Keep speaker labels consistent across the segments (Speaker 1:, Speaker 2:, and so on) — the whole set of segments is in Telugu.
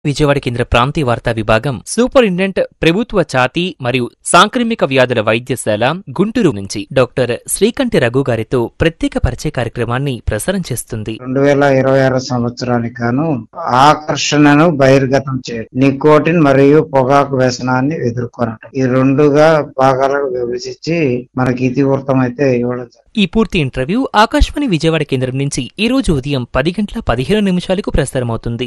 Speaker 1: విజయవాడ కేంద్ర ప్రాంతీయ వార్తా విభాగం సూపరింటెండెంట్ ప్రభుత్వ ఛాతీ మరియు సాంక్రమిక వ్యాధుల వైద్యశాల గుంటూరు నుంచి డాక్టర్ శ్రీకంఠి రఘు గారితో ప్రత్యేక పరిచయ కార్యక్రమాన్ని ప్రసారం చేస్తుంది
Speaker 2: రెండు వేల ఇరవై ఆరు సంవత్సరానికి గాను ఆకర్షణను బహిర్గతం చేయడం నికోటిన్ మరియు పొగాకు వ్యసనాన్ని ఎదుర్కొనడం ఈ రెండుగా భాగాలకు విభజించి మనకి ఇతివృత్తం అయితే ఇవ్వడం జరిగింది.
Speaker 1: ఈ పూర్తి ఇంటర్వ్యూ ఆకాశవాణి విజయవాడ కేంద్రం నుంచి ఈ రోజు ఉదయం పది గంటల పదిహేను నిమిషాలకు ప్రసారమవుతుంది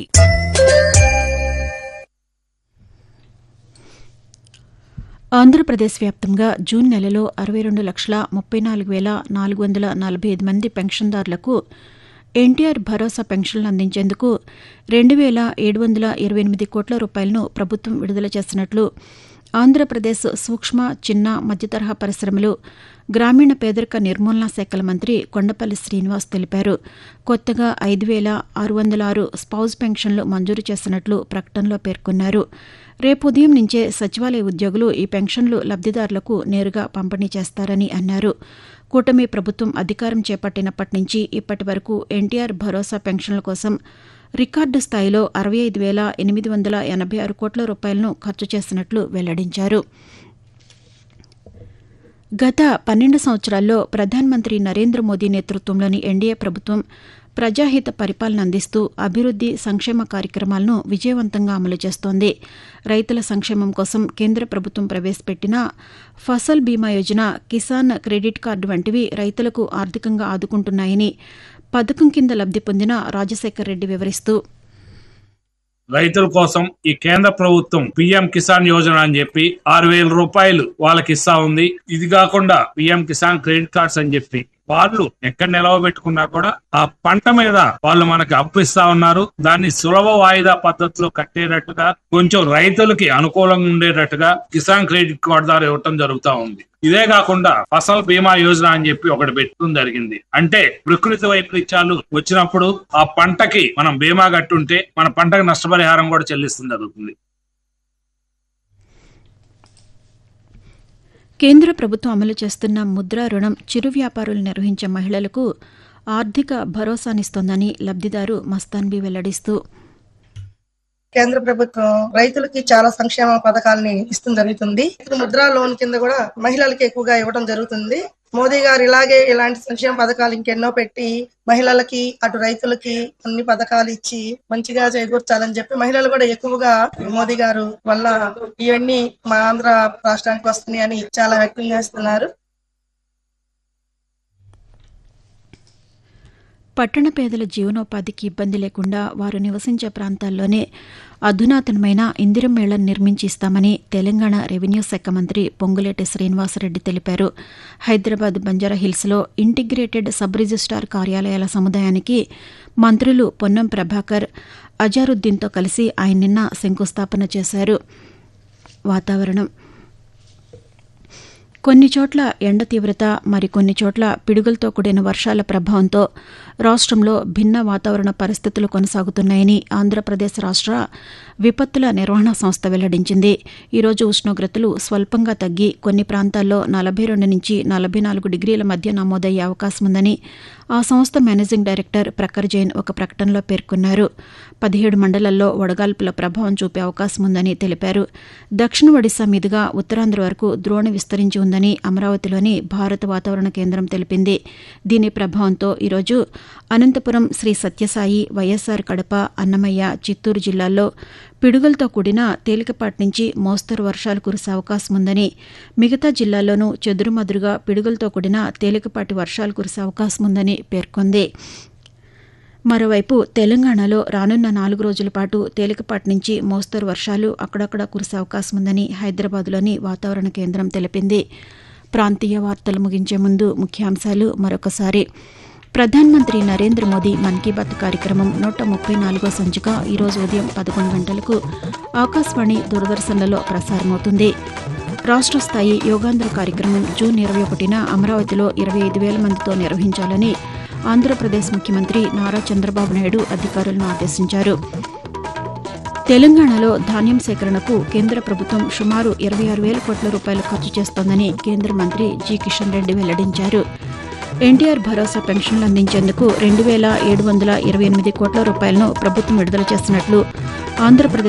Speaker 3: ఆంధ్రప్రదేశ్ వ్యాప్తంగా జూన్ నెలలో అరవై రెండు లక్షల ముప్పై నాలుగు వేల నాలుగు వందల నలభై ఐదు మంది పెన్షన్దారులకు ఎన్టీఆర్ భరోసా పెన్షన్లు అందించేందుకు రెండు వేల ఏడు వందల ఇరవై ఎనిమిది కోట్ల రూపాయలను ప్రభుత్వం విడుదల చేసినట్లు ఆంధ్రప్రదేశ్ సూక్ష్మ చిన్న మధ్యతరహా పరిశ్రమలు గ్రామీణ పేదరిక నిర్మూలనా శాఖల మంత్రి కొండపల్లి శ్రీనివాస్ తెలిపారు కొత్తగా ఐదు వేల ఆరు వందల ఆరు స్పౌజ్ పెన్షన్లు మంజూరు చేసినట్లు ప్రకటనలో పేర్కొన్నారు రేపు ఉదయం నుంచే సచివాలయ ఉద్యోగులు ఈ పెన్షన్లు లబ్దిదారులకు నేరుగా పంపిణీ చేస్తారని అన్నారు కూటమి ప్రభుత్వం అధికారం చేపట్టినప్పటి నుంచి ఇప్పటి వరకు ఎన్టీఆర్ భరోసా పెన్షన్ల కోసం రికార్డు స్థాయిలో అరవై ఐదు వేల ఎనిమిది వందల ఎనభై ఆరు కోట్ల రూపాయలను ఖర్చు చేసినట్లు వెల్లడించారు గత పన్నెండు సంవత్సరాల్లో ప్రధానమంత్రి నరేంద్ర మోదీ నేతృత్వంలోని ఎన్డీఏ ప్రభుత్వం ప్రజాహిత పరిపాలన అందిస్తూ అభివృద్ది సంక్షేమ కార్యక్రమాలను విజయవంతంగా అమలు చేస్తోంది రైతుల సంక్షేమం కోసం కేంద్ర ప్రభుత్వం ప్రవేశపెట్టిన ఫసల్ బీమా యోజన కిసాన్ క్రెడిట్ కార్డు వంటివి రైతులకు ఆర్థికంగా ఆదుకుంటున్నాయని పథకం కింద లబ్ది పొందిన రాజశేఖర్ రెడ్డి వివరిస్తూ
Speaker 4: రైతుల కోసం ఈ కేంద్ర ప్రభుత్వం పిఎం కిసాన్ యోజన అని చెప్పి ఆరు వేల రూపాయలు వాళ్ళకి ఇస్తా ఉంది ఇది కాకుండా పిఎం కిసాన్ క్రెడిట్ కార్డ్స్ అని చెప్పి వాళ్ళు ఎక్కడ నిలవ పెట్టుకున్నా కూడా ఆ పంట మీద వాళ్ళు మనకి అప్పు ఇస్తా ఉన్నారు దాన్ని సులభ వాయిదా పద్ధతిలో కట్టేటట్టుగా కొంచెం రైతులకి అనుకూలంగా ఉండేటట్టుగా కిసాన్ క్రెడిట్ కార్డు ద్వారా ఇవ్వటం జరుగుతా ఉంది ఇదే కాకుండా ఫసల్ బీమా యోజన అని చెప్పి ఒకటి పెట్టడం జరిగింది అంటే ప్రకృతి వైపరీత్యాలు వచ్చినప్పుడు ఆ పంటకి మనం బీమా కట్టుంటే మన పంటకి నష్టపరిహారం కూడా చెల్లిస్తుంది జరుగుతుంది
Speaker 3: కేంద్ర ప్రభుత్వం అమలు చేస్తున్న ముద్రా రుణం చిరు వ్యాపారులు నిర్వహించే మహిళలకు ఆర్థిక భరోసానిస్తోందని లబ్దిదారు మస్తాన్బీ వెల్లడిస్తూ
Speaker 5: కేంద్ర ప్రభుత్వం రైతులకి చాలా సంక్షేమ పథకాలని ఇస్తుంది జరుగుతుంది ఇప్పుడు ముద్రా లోన్ కింద కూడా మహిళలకి ఎక్కువగా ఇవ్వడం జరుగుతుంది మోదీ గారు ఇలాగే ఇలాంటి సంక్షేమ పథకాలు ఇంకెన్నో పెట్టి మహిళలకి అటు రైతులకి అన్ని పథకాలు ఇచ్చి మంచిగా చేకూర్చాలని చెప్పి మహిళలు కూడా ఎక్కువగా మోదీ గారు వల్ల ఇవన్నీ మా ఆంధ్ర రాష్ట్రానికి వస్తున్నాయి అని చాలా వ్యక్తం చేస్తున్నారు
Speaker 3: పట్టణ పేదల జీవనోపాధికి ఇబ్బంది లేకుండా వారు నివసించే ప్రాంతాల్లోనే అధునాతనమైన ఇందిరం మేళను నిర్మించి ఇస్తామని తెలంగాణ రెవెన్యూ శాఖ మంత్రి పొంగులేటి శ్రీనివాసరెడ్డి తెలిపారు హైదరాబాద్ బంజారాహిల్స్లో ఇంటిగ్రేటెడ్ సబ్ రిజిస్టార్ కార్యాలయాల సముదాయానికి మంత్రులు పొన్నం ప్రభాకర్ అజారుద్దీన్తో కలిసి ఆయన నిన్న శంకుస్థాపన చేశారు వాతావరణం కొన్ని చోట్ల ఎండ తీవ్రత మరికొన్ని చోట్ల పిడుగులతో కూడిన వర్షాల ప్రభావంతో రాష్ట్రంలో భిన్న వాతావరణ పరిస్థితులు కొనసాగుతున్నాయని ఆంధ్రప్రదేశ్ రాష్ట్ర విపత్తుల నిర్వహణ సంస్థ వెల్లడించింది ఈరోజు ఉష్ణోగ్రతలు స్వల్పంగా తగ్గి కొన్ని ప్రాంతాల్లో నలభై రెండు నుంచి నలభై నాలుగు డిగ్రీల మధ్య నమోదయ్యే అవకాశం ఉందని ఆ సంస్థ మేనేజింగ్ డైరెక్టర్ ప్రఖర్ జైన్ ఒక ప్రకటనలో పేర్కొన్నారు పదిహేడు మండలాల్లో వడగాల్పుల ప్రభావం చూపే అవకాశం ఉందని తెలిపారు దక్షిణ ఒడిశా మీదుగా ఉత్తరాంధ్ర వరకు ద్రోణి విస్తరించి ఉందని అమరావతిలోని భారత వాతావరణ కేంద్రం తెలిపింది దీని ప్రభావంతో ఈరోజు అనంతపురం శ్రీ సత్యసాయి వైఎస్సార్ కడప అన్నమయ్య చిత్తూరు జిల్లాల్లో పిడుగులతో కూడిన తేలికపాటి నుంచి మోస్తరు వర్షాలు కురిసే అవకాశం ఉందని మిగతా జిల్లాల్లోనూ చెదురుమదురుగా పిడుగులతో కూడిన తేలికపాటి వర్షాలు కురిసే అవకాశం ఉందని పేర్కొంది మరోవైపు తెలంగాణలో రానున్న నాలుగు రోజుల పాటు తేలికపాటి నుంచి మోస్తరు వర్షాలు అక్కడక్కడ కురిసే అవకాశం ఉందని హైదరాబాద్లోని వాతావరణ కేంద్రం తెలిపింది ప్రాంతీయ వార్తలు ముగించే ముందు ముఖ్యాంశాలు మరొకసారి ప్రధానమంత్రి నరేంద్ర మోదీ మన్ కీ బాత్ కార్యక్రమం నూట ముప్పై నాలుగో సంచిక ఈరోజు ఉదయం పదకొండు గంటలకు ఆకాశవాణి దూరదర్శన్లలో ప్రసారమవుతుంది రాష్ట్ర స్థాయి యోగాంధ్ర కార్యక్రమం జూన్ ఇరవై ఒకటిన అమరావతిలో ఇరవై ఐదు వేల మందితో నిర్వహించాలని ఆంధ్రప్రదేశ్ ముఖ్యమంత్రి నారా చంద్రబాబు నాయుడు అధికారులను ఆదేశించారు తెలంగాణలో ధాన్యం సేకరణకు కేంద్ర ప్రభుత్వం సుమారు ఇరవై ఆరు వేల కోట్ల రూపాయలు ఖర్చు చేస్తోందని కేంద్ర మంత్రి జి కిషన్ రెడ్డి వెల్లడించారు ఎన్టీఆర్ భరోసా పెన్షన్లు అందించేందుకు రెండు వేల ఏడు వందల ఇరవై ఎనిమిది కోట్ల రూపాయలను ప్రభుత్వం విడుదల చేస్తున్నట్లు ఆంధ్రప్రదేశ్